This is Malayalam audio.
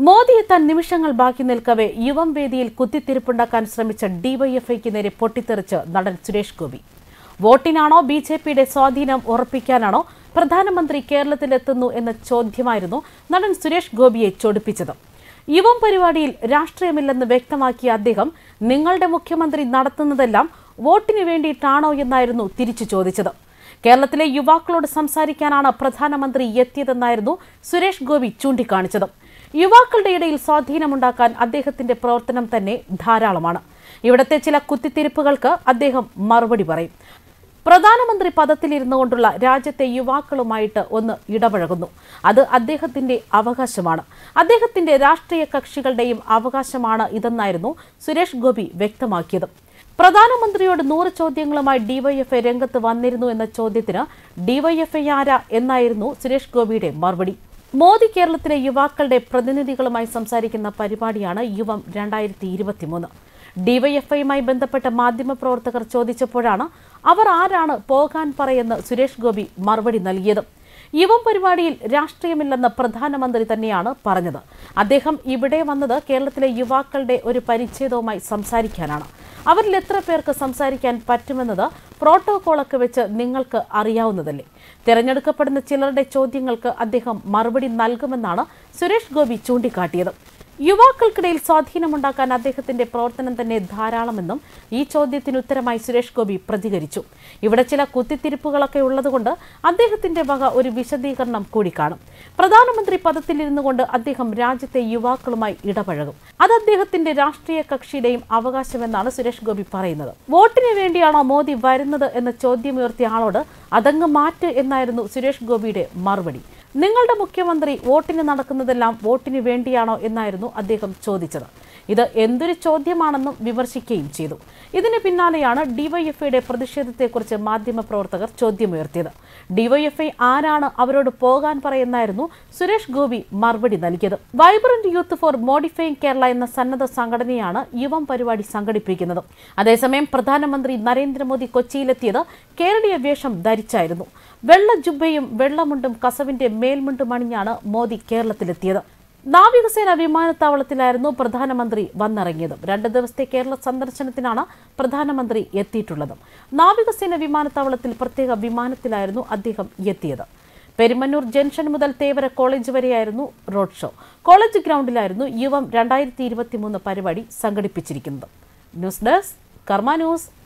മോദി എത്താൻ നിമിഷങ്ങൾ ബാക്കി നിൽക്കവെ യുവം വേദിയിൽ കുത്തിത്തിരിപ്പുണ്ടാക്കാൻ ശ്രമിച്ച ഡിവൈഎഫ്ഐക്ക് നേരെ പൊട്ടിത്തെറിച്ച് നടൻ സുരേഷ് ഗോപി വോട്ടിനാണോ ബി ജെ പിയുടെ സ്വാധീനം ഉറപ്പിക്കാനാണോ പ്രധാനമന്ത്രി കേരളത്തിലെത്തുന്നു എന്ന ചോദ്യമായിരുന്നു നടൻ സുരേഷ് ഗോപിയെ ചൊടിപ്പിച്ചത് യുവം പരിപാടിയിൽ രാഷ്ട്രീയമില്ലെന്ന് വ്യക്തമാക്കിയ അദ്ദേഹം നിങ്ങളുടെ മുഖ്യമന്ത്രി നടത്തുന്നതെല്ലാം വോട്ടിന് വേണ്ടിയിട്ടാണോ എന്നായിരുന്നു തിരിച്ചു ചോദിച്ചത് കേരളത്തിലെ യുവാക്കളോട് സംസാരിക്കാനാണ് പ്രധാനമന്ത്രി എത്തിയതെന്നായിരുന്നു സുരേഷ് ഗോപി ചൂണ്ടിക്കാണിച്ചത് യുവാക്കളുടെ ഇടയിൽ സ്വാധീനമുണ്ടാക്കാൻ അദ്ദേഹത്തിന്റെ പ്രവർത്തനം തന്നെ ധാരാളമാണ് ഇവിടത്തെ ചില കുത്തിത്തിരിപ്പുകൾക്ക് അദ്ദേഹം മറുപടി പറയും പ്രധാനമന്ത്രി പദത്തിലിരുന്നു കൊണ്ടുള്ള രാജ്യത്തെ യുവാക്കളുമായിട്ട് ഒന്ന് ഇടപഴകുന്നു അത് അദ്ദേഹത്തിന്റെ അവകാശമാണ് അദ്ദേഹത്തിന്റെ രാഷ്ട്രീയ കക്ഷികളുടെയും അവകാശമാണ് ഇതെന്നായിരുന്നു സുരേഷ് ഗോപി വ്യക്തമാക്കിയത് പ്രധാനമന്ത്രിയോട് നൂറ് ചോദ്യങ്ങളുമായി ഡിവൈഎഫ്ഐ രംഗത്ത് വന്നിരുന്നു എന്ന ചോദ്യത്തിന് ഡിവൈഎഫ്ഐ ആര എന്നായിരുന്നു സുരേഷ് ഗോപിയുടെ മറുപടി മോദി കേരളത്തിലെ യുവാക്കളുടെ പ്രതിനിധികളുമായി സംസാരിക്കുന്ന പരിപാടിയാണ് യുവം രണ്ടായിരത്തി ഇരുപത്തിമൂന്ന് ഡിവൈഎഫ്ഐയുമായി ബന്ധപ്പെട്ട മാധ്യമപ്രവർത്തകർ ചോദിച്ചപ്പോഴാണ് അവർ ആരാണ് പോകാൻ പറയുന്ന സുരേഷ് ഗോപി മറുപടി നൽകിയത് യുവം പരിപാടിയിൽ രാഷ്ട്രീയമില്ലെന്ന് പ്രധാനമന്ത്രി തന്നെയാണ് പറഞ്ഞത് അദ്ദേഹം ഇവിടെ വന്നത് കേരളത്തിലെ യുവാക്കളുടെ ഒരു പരിച്ഛേദവുമായി സംസാരിക്കാനാണ് അവരിൽ എത്ര പേർക്ക് സംസാരിക്കാൻ പറ്റുമെന്നത് പ്രോട്ടോകോളൊക്കെ വെച്ച് നിങ്ങൾക്ക് അറിയാവുന്നതല്ലേ തിരഞ്ഞെടുക്കപ്പെടുന്ന ചിലരുടെ ചോദ്യങ്ങൾക്ക് അദ്ദേഹം മറുപടി നൽകുമെന്നാണ് സുരേഷ് ഗോപി ചൂണ്ടിക്കാട്ടിയത് യുവാക്കൾക്കിടയിൽ സ്വാധീനമുണ്ടാക്കാൻ അദ്ദേഹത്തിന്റെ പ്രവർത്തനം തന്നെ ധാരാളമെന്നും ഈ ചോദ്യത്തിന് ഉത്തരമായി സുരേഷ് ഗോപി പ്രതികരിച്ചു ഇവിടെ ചില കുത്തിത്തിരിപ്പുകളൊക്കെ ഉള്ളതുകൊണ്ട് അദ്ദേഹത്തിന്റെ വക ഒരു വിശദീകരണം കൂടി കാണും പ്രധാനമന്ത്രി പദത്തിലിരുന്നു കൊണ്ട് അദ്ദേഹം രാജ്യത്തെ യുവാക്കളുമായി ഇടപഴകും അത് അദ്ദേഹത്തിന്റെ രാഷ്ട്രീയ കക്ഷിയുടെയും അവകാശമെന്നാണ് സുരേഷ് ഗോപി പറയുന്നത് വോട്ടിന് വേണ്ടിയാണോ മോദി വരുന്നത് എന്ന ചോദ്യമുയർത്തിയ ആളോട് അതങ്ങ് മാറ്റ് എന്നായിരുന്നു സുരേഷ് ഗോപിയുടെ മറുപടി നിങ്ങളുടെ മുഖ്യമന്ത്രി വോട്ടിന് നടക്കുന്നതെല്ലാം വോട്ടിന് വേണ്ടിയാണോ എന്നായിരുന്നു അദ്ദേഹം ചോദിച്ചത് ഇത് എന്തൊരു ചോദ്യമാണെന്നും വിമർശിക്കുകയും ചെയ്തു ഇതിന് പിന്നാലെയാണ് ഡിവൈഎഫ്ഐയുടെ പ്രതിഷേധത്തെക്കുറിച്ച് മാധ്യമപ്രവർത്തകർ ചോദ്യമുയർത്തിയത് ഡിവൈഎഫ്ഐ ആരാണ് അവരോട് പോകാൻ പറയുന്നായിരുന്നു സുരേഷ് ഗോപി മറുപടി നൽകിയത് vibrant youth for modifying Kerala എന്ന സന്നദ്ധ സംഘടനയാണ് യുവം പരിപാടി സംഘടിപ്പിക്കുന്നത് അതേസമയം പ്രധാനമന്ത്രി നരേന്ദ്രമോദി കൊച്ചിയിലെത്തിയത് കേരളീയ വേഷം ധരിച്ചായിരുന്നു വെള്ള ജുബയും വെള്ളമുണ്ടും കസവിന്റെ മേൽമുണ്ടും അണിഞ്ഞാണ് മോദി കേരളത്തിലെത്തിയത് നാവികസേന വിമാനത്താവളത്തിലായിരുന്നു പ്രധാനമന്ത്രി വന്നിറങ്ങിയത് രണ്ട് ദിവസത്തെ കേരള സന്ദർശനത്തിനാണ് പ്രധാനമന്ത്രി എത്തിയിട്ടുള്ളത് നാവികസേന വിമാനത്താവളത്തിൽ പ്രത്യേക വിമാനത്തിലായിരുന്നു അദ്ദേഹം എത്തിയത് പെരുമന്നൂർ ജംഗ്ഷൻ മുതൽ തേവര കോളേജ് വരെയായിരുന്നു റോഡ് ഷോ കോളേജ് ഗ്രൗണ്ടിലായിരുന്നു യുവം രണ്ടായിരത്തി ഇരുപത്തിമൂന്ന് പരിപാടി സംഘടിപ്പിച്ചിരിക്കുന്നത് ന്യൂസ് ഡെസ്ക് കർമ്മ ന്യൂസ്